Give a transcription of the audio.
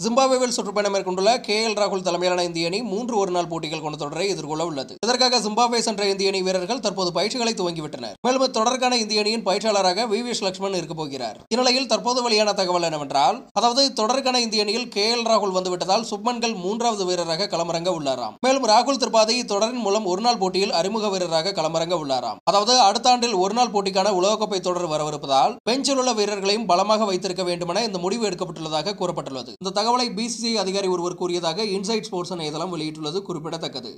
ஜிம்பாப்வேவில் சுற்றுப்பயணம் மேற்கொண்டுள்ள K L ராகுல் தலைமையிலான இந்திய அணி மூன்று ஒருநாள் போட்டிகள் கொண்ட தொடரை எதிர்கொள்ள உள்ளது இதற்காக ஜிம்பாப்வே சென்ற இந்திய அணி வீரர்கள் தற்போது பயிற்சிகளை துவங்கிவிட்டனர் மேலும் தொடருக்கான இந்திய அணியின் பயிற்சியாளராக வி வி லட்சுமண் இருக்க போகிறார் இந்நிலையில் தற்போது வெளியான தகவல் என்னவென்றால் அதாவது தொடருக்கான இந்திய அணியில் கே எல் ராகுல் வந்துவிட்டதால் சுப்மன்கள் மூன்றாவது வீரராக களமிறங்க உள்ளாராம் மேலும் ராகுல் திரிபாதி தொடரின் மூலம் ஒருநாள் போட்டியில் அறிமுக வீரராக களமிறங்க உள்ளாராம் அதாவது அடுத்த ஆண்டில் ஒருநாள் போட்டிக்கான உலகக்கோப்பை தொடர் வரவிருப்பதால் பெஞ்சில் உள்ள வீரர்களையும் பலமாக வைத்திருக்க வேண்டுமென இந்த முடிவு எடுக்கப்பட்டுள்ளதாக கூறப்பட்டுள்ளது இந்த தகவலை பிசிசிஐ அதிகாரி ஒருவர் கூறியதாக இன்சைட் ஸ்போர்ட்ஸ் இணையதளம் வெளியிட்டுள்ளது குறிப்பிடத்தக்கது